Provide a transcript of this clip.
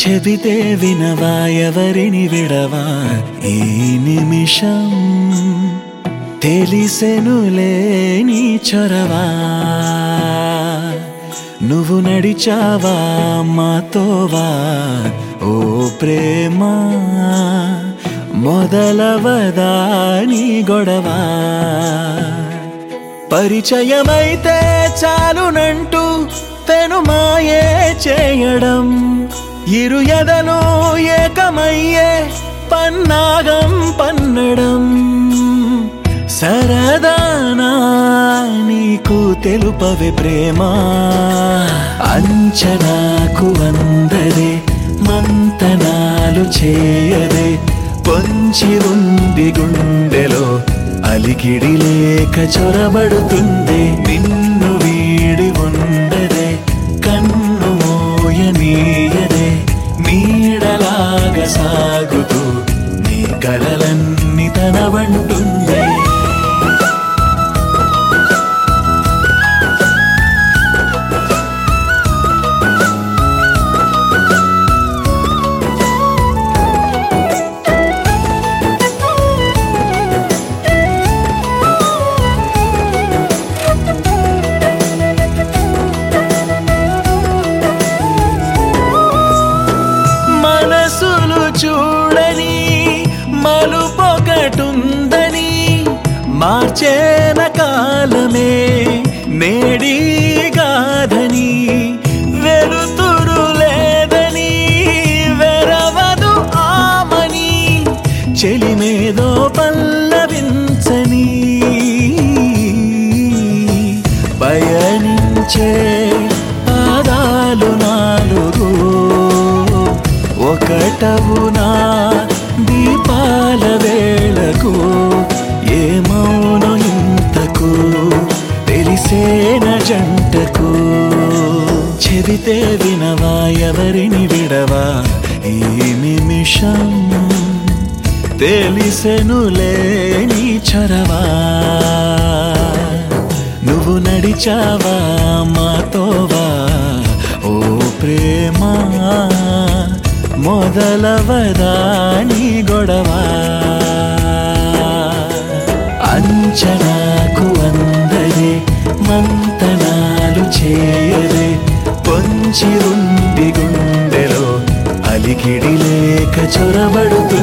చెబితే వినవా ఎవరిని విడవా ఈ నిమిషం తెలిసెనులే నీ చొరవా నువ్వు నడిచావా మాతోవా ఓ ప్రేమ మొదలవదా నీ గొడవ పరిచయమైతే చాలునంటూ తెను మాయే చేయడం ఇరు ఎదలు ఏకమయ్యే పన్నాగం పన్నడం సరదానా నీకు తెలుపవే ప్రేమ అంచనాకు అందదే మంతనాలు చేయదే పొంచి ఉంది గుండెలో అలికిడి లేక చొరబడుతుంది నిన్ను వీడి ఉండదే కన్ను మోయనీయదే నీడలాగా సాగుతూ నీ కలలన్నీ తనవంటుంది మనసులు చూడని మలుపొకటుందని మార్చేన కాలమే నేడి గాధని వెలుతురు లేదని వెరవదు ఆమని చెలిమేదో పల్లవించని పయనించే పాదాలు నాలుగు ఒకటవునా దీపాల వేళకు ఏమౌను ఇంతకు తెలిసేన జంటకు చెబితే వినవా ఎవరిని విడవా ఈ నిమిషం తెలిసెనులే నీ చొరవా నువ్వు నడిచావా మాతోవా ఓ ప్రేమ మొదలవదా నీ గొడవ అంచనాకు అందదే మంతనాలు చేయదే పొంచి ఉంది గుండెలో అలికిడి లేక చొరబడుతుంది